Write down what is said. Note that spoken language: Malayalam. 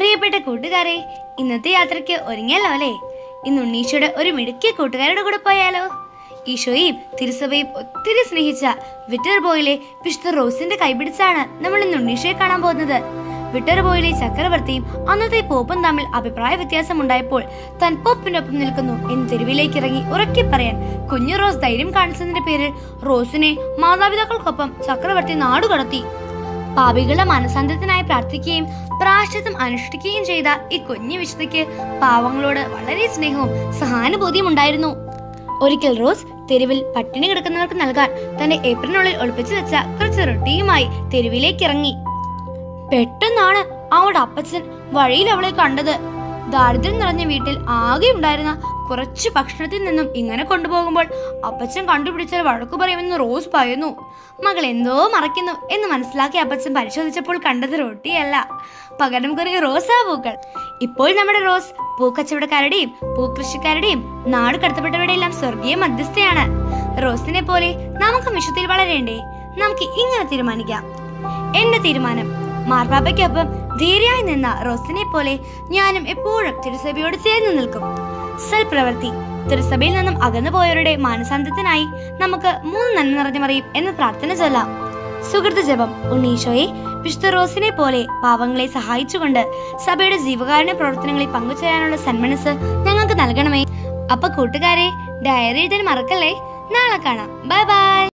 പ്രിയപ്പെട്ട കൂട്ടുകാരെ ഇന്നത്തെ യാത്രയ്ക്ക് ഒരുങ്ങിയല്ലോ അല്ലേ ഇന്ന് ഉണ്ണീശോയുടെ ഒരു മിടുക്കിയ കൂട്ടുകാരുടെ കൂടെ പോയാലോ ഈശോയും തിരുസഭയും ഒത്തിരി സ്നേഹിച്ച വിറ്റർ ബോയിലെ വിശുദ്ധ റോസിന്റെ കൈപിടിച്ചാണ് നമ്മൾ ഇന്ന് ഉണ്ണീശോയെ കാണാൻ പോകുന്നത് വിറ്റർ ബോയിലെ ചക്രവർത്തിയും അന്നത്തെ പോപ്പും തമ്മിൽ അഭിപ്രായ വ്യത്യാസം ഉണ്ടായപ്പോൾ താൻ പോപ്പിനൊപ്പം നിൽക്കുന്നു എന്ന് തെരുവിലേക്ക് ഇറങ്ങി ഉറക്കി പറയാൻ കുഞ്ഞു റോസ് ധൈര്യം കാണിച്ചതിന്റെ പേരിൽ റോസിനെ മാതാപിതാക്കൾക്കൊപ്പം ചക്രവർത്തി നാടുകടത്തി പാപികളുടെ മനസാന്തരത്തിനായി പ്രാർത്ഥിക്കുകയും പ്രാശ്ചിത്തം അനുഷ്ഠിക്കുകയും ചെയ്ത ഈ കുഞ്ഞു വിശുദ്ധയ്ക്ക് പാവങ്ങളോട് വളരെ സ്നേഹവും സഹാനുഭൂതിയും ഉണ്ടായിരുന്നു ഒരിക്കൽ റോസ് തെരുവിൽ പട്ടിണി കിടക്കുന്നവർക്ക് നൽകാൻ തന്റെ ഏപ്രിനുള്ളിൽ ഒളിപ്പിച്ചു വെച്ച കുറച്ച് റൊട്ടിയുമായി തെരുവിലേക്ക് ഇറങ്ങി പെട്ടെന്നാണ് അവളുടെ അപ്പച്ചൻ വഴിയിൽ അവളെ കണ്ടത് ദാരിദ്ര്യം നിറഞ്ഞ വീട്ടിൽ ആകെ ഉണ്ടായിരുന്ന കുറച്ച് ഭക്ഷണത്തിൽ നിന്നും ഇങ്ങനെ കൊണ്ടുപോകുമ്പോൾ അപ്പച്ചൻ കണ്ടുപിടിച്ചാൽ വഴക്കു പറയുമെന്ന് റോസ് പറയുന്നു മകൾ എന്തോ മറയ്ക്കുന്നു എന്ന് മനസ്സിലാക്കി അപ്പച്ചൻ പരിശോധിച്ചപ്പോൾ കണ്ടത് റൊട്ടിയല്ല പകരം കുറെ റോസാ പൂക്കൾ ഇപ്പോൾ നമ്മുടെ റോസ് പൂക്കച്ചവടക്കാരുടെയും പൂക്കൃഷിക്കാരുടെയും നാട് കടത്തപ്പെട്ടവരുടെ എല്ലാം സ്വർഗീയ മധ്യസ്ഥയാണ് റോസിനെ പോലെ നമുക്ക് വിശുദ്ധിയിൽ വളരേണ്ടേ നമുക്ക് ഇങ്ങനെ തീരുമാനിക്കാം എന്റെ തീരുമാനം മാർപ്പാപ്പയ്ക്കൊപ്പം ധീരയായി നിന്ന റോസിനെ പോലെ ഞാനും എപ്പോഴും തിരുസഭയോട് ചേർന്ന് നിൽക്കും സൽപ്രവൃത്തി തിരുസഭയിൽ നിന്നും അകന്നു പോയവരുടെ മാനസാന്തത്തിനായി നമുക്ക് മൂന്ന് നന്മ നിറഞ്ഞ മറിയും എന്ന് പ്രാർത്ഥന ചൊല്ലാം സുഹൃത്ത് ജപം ഉണ്ണീശോയെ വിശുദ്ധ റോസിനെ പോലെ പാവങ്ങളെ സഹായിച്ചുകൊണ്ട് സഭയുടെ ജീവകാരുണ്യ പ്രവർത്തനങ്ങളിൽ പങ്കുചേരാനുള്ള സന്മനസ് ഞങ്ങൾക്ക് നൽകണമേ അപ്പൊ കൂട്ടുകാരെ ഡയറി എഴുതാൻ മറക്കല്ലേ നാളെ കാണാം ബൈ ബൈ